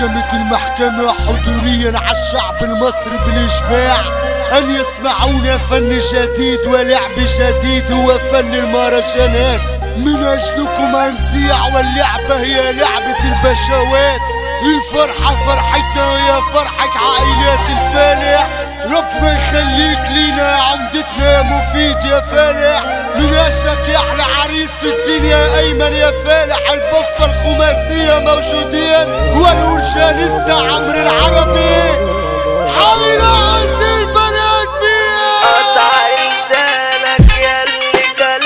حكمت المحكمة حضوريا على الشعب المصري بالإجماع أن يسمعون فن جديد ولعب جديد هو فن المهرجانات من أجلكم هنذيع واللعبة هي لعبة البشوات الفرحة فرحتنا وهي فرحة عائلات الفالح ربنا يخليك لينا يا عمدتنا يا مفيد يا فالح من أجلك يا أحلى عريس في الدنيا أيمن يا فالح البفة الخماسية موجودين والورشة لسه عمرو العربي حاول أعز البنات بيه قطع لسانك ياللي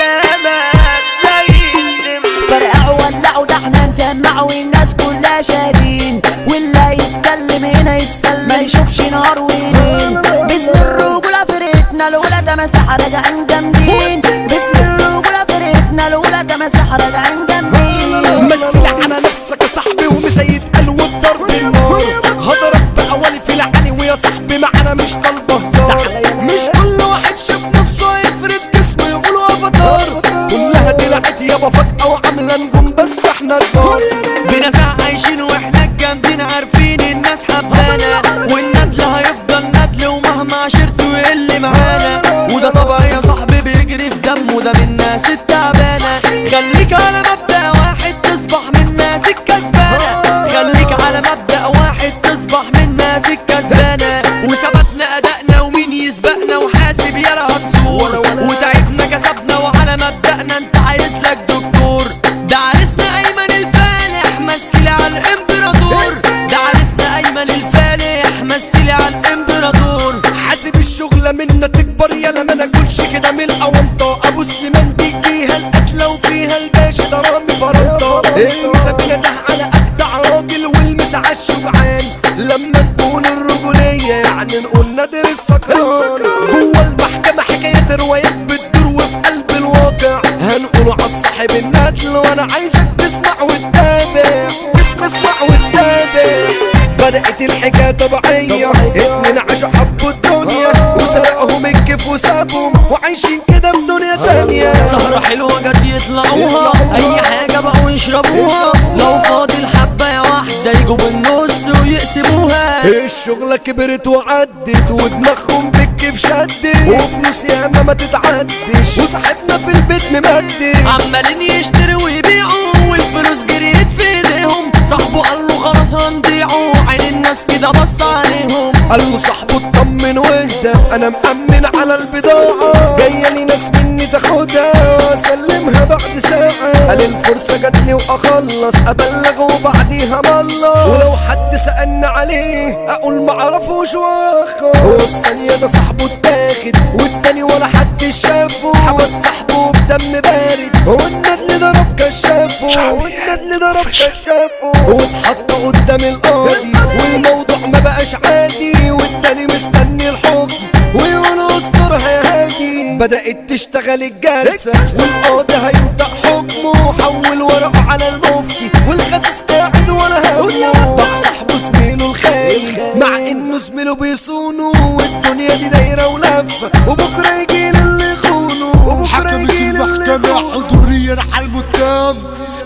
كلامك زي السم فرقعوا ولعوا ده احنا نسمع والناس كلها شاهدين واللي يتكلم هنا يتسلى ما يشوفش نهار وليل باسم الرجولة فرقتنا الأولى ده مساحة راجعين جامدين باسم الرجولة فرقتنا الأولى ده مساحة راجعين جامدين مثل على نفسك يا صاحبي ومسيد قلب ضرب النار هضرب بأولي في العلي ويا صاحبي معانا مش طالبة هزار مش كل واحد شاف نفسه يفرد جسمه يقولوا افاتار كلها طلعت يابا فجأة وعاملة نجوم بس احنا كبار بنزع عايشين واحنا الجامدين عارفين الناس حبانا والندل هيفضل ندل ومهما عشرته يقل معانا وده طبعا يا صاحبي بيجري في دمه ده من الناس التعبانة خليك على مبدأ واحد تصبح من الناس الكسبانة خليك على مبدأ واحد تصبح من الناس الكسبانة وثبتنا أدائنا ومين يسبقنا وحاسب يلا هتزور وتعبنا كسبنا وعلى مبدأنا انت عايز لك دكتور ده عرسنا أيمن الفالح مثلي على الإمبراطور ده عرسنا أيمن الفالح مثلي على الإمبراطور حاسب الشغلة منا تكبر يلا ما ناكلش كده من الأونطة أبو سليمان دي فيها القتلة وفيها الباشا ده رامي فرنطة المسابقة زه على أجدع راجل والمسا على الشجعان لما نقول الرجولية يعني نقول نادر السكران جوه المحكمة حكايات روايات بتدور وفي قلب الواقع هنقوله على الصاحب الندل وأنا عايزك تسمع وتتابع بس اسمع وتتابع بدأت الحكاية طبيعية اتنين عاشوا حبوا الدنيا وسرقهم الكيف وسابهم وعايشين كده في دنيا تانية سهرة حلوة جت يطلعوها أي حاجة بقوا يشربوها لو فاضل حبة يا واحدة يجوا بالنص ويقسموها الشغلة كبرت وعدت ودماغهم بالكيف شدت وفلوس ياما ما تتعدش وصاحبنا في البيت ممدد عمالين يشتروا ويبيعوا والفلوس جريت في ايديهم صاحبه قال له خلاص هنضيعوا عين الناس كده بص عليهم قال له صاحبه اطمن واهدى انا مأمن على البضاعة جاية لي ناس مني تاخدها واسلمها بعد ساعة قال الفرصة جاتني واخلص ابلغ وبعديها مالله ولو حد سألني عليه اقول معرفوش واخر هو في ثانية ده صاحبه اتاخد والتاني ولا حد شافه حبس صاحبه بدم بارد هو الندل ضرب كشافه هو الندل ضرب كشافه واتحط قدام القاضي والموضوع ما بقاش عادي والتاني مستني الحكم ويقولوا استرها يا هادي بدأت تشتغل الجلسة والقاضي هينطق حكمه حول ورقه على المفتي والخسيس قاعد ورا همه بقى صاحبه زميله الخاين مع انه زميله بيصونه والدنيا دي دايرة ولفة وبكرة يجي اللي يخونه حكمت المحكمة حضوريا على المتهم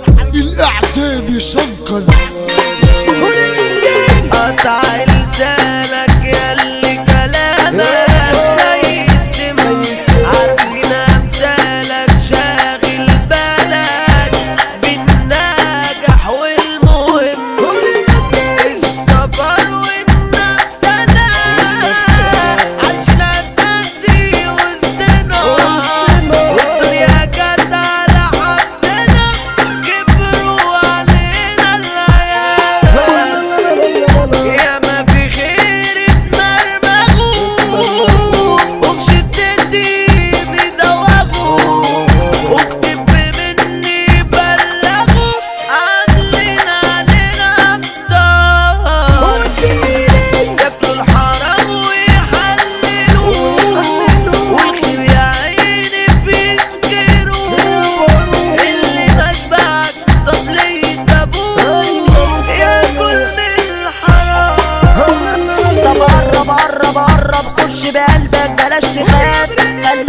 الإعدام يشنقل قطع لسانك ياللي كلامك زي السم عارفين امثالك شاغل بالك بالنجاح والمهم السفر والنفس انا عشان التاكسي وسطنا والدنيا كانت على حظنا كبروا علينا العيال يا ما في خير اتمرمغوا وبشدتي بيزوغوا واكتب مني بلغوا عاملين علينا ابطال ياكلوا الحرام ويحللوا والخير يا عيني بينكروا اللي مشبعك طب ليه تابوه ياكل من الحرام طب قرب قرب قرب خش بقلبك بلاش تخاف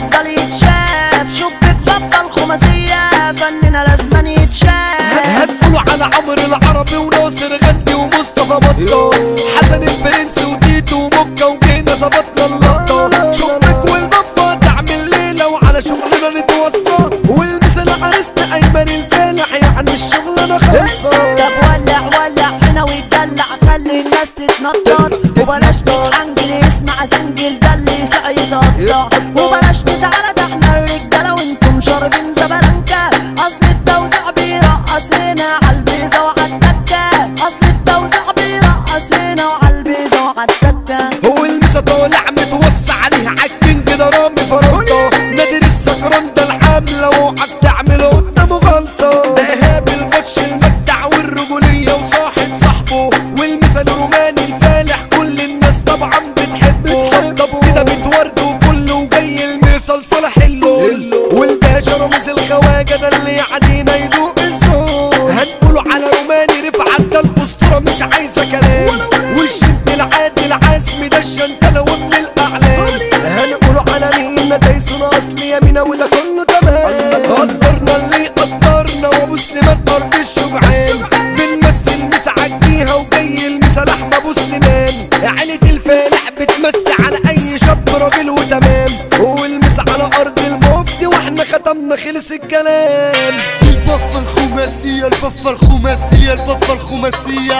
يفضل يتشاف شبك بطل خماسية فننا لازم يتشاف هنقولوا على عمرو العربي وناصر غندي ومصطفى بطة حسن البرنس وتيتو ومكة وجينا ظبطنا اللقطة شبك والبفة تعمل ليلة وعلى شغلنا نتوصى والمثل عرسنا أيمن الفالح يعني الشغلانة خلصة طب ولع ولع هنا ويدلع خلي الناس تتنطط وبلاش تتحنجل يسمع سنجل ده اللي يسعى يتقطع وبلاش نتعالى ده احنا الرجاله وانتم شاربين زبلانكا اصل التوزيع بيرقص هنا عالبيزه وعالتكه اصل التوزيع بيرقص هنا وعالبيزه وعالتكه هو المسا طالع متوسع عليه عالكينج ده رامي فرنطة نادر السكران ده الحملة وعك تعمل قدامه غلطة ده إيهاب البطش المجدع والرجولية وصاحب صاحبه والمثل الروماني الفالح كل الناس طبعا بتحبه طب كده بتورد وكله وجاي المثل صالح اللول والباشا رمز الخواجة ده اللي يعدينا يدوق الزور هنقوله على روماني رفعت ده الأسطورة مش عايزة كلام والشد العادي العزم ده الشنتلة وابن الأعلام هنقوله على مين تايسون أصل يمينة وده كله تمام قدرنا اللي قدرنا وأبو سليمان أرض الشجعان بنمثل مسعى جيها وجاي المثل أحمى أبو سليمان عيلة الفالح بتمسي على أي شاب راجل وتمام والمس على أرض المفتي وإحنا ختمنا خلص الكلام البفة الخماسية البفة الخماسية البفة الخماسية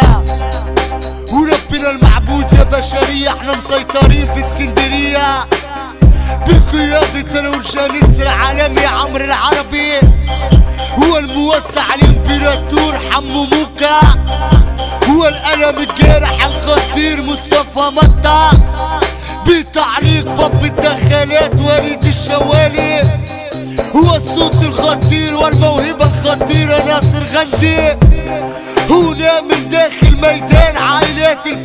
وربنا المعبود يا بشرية احنا مسيطرين في اسكندرية بقيادة الأورجانيس العالمي عمرو العربي هو الموسع الامبراطور حمو موكا هو القلم الجارح الخطير مصطفى مطة بتعليق باب الدخلات وليد الشوالي هو الصوت الخطير والموهبة الخطيرة ناصر غندي هنا من داخل ميدان عائلات الفن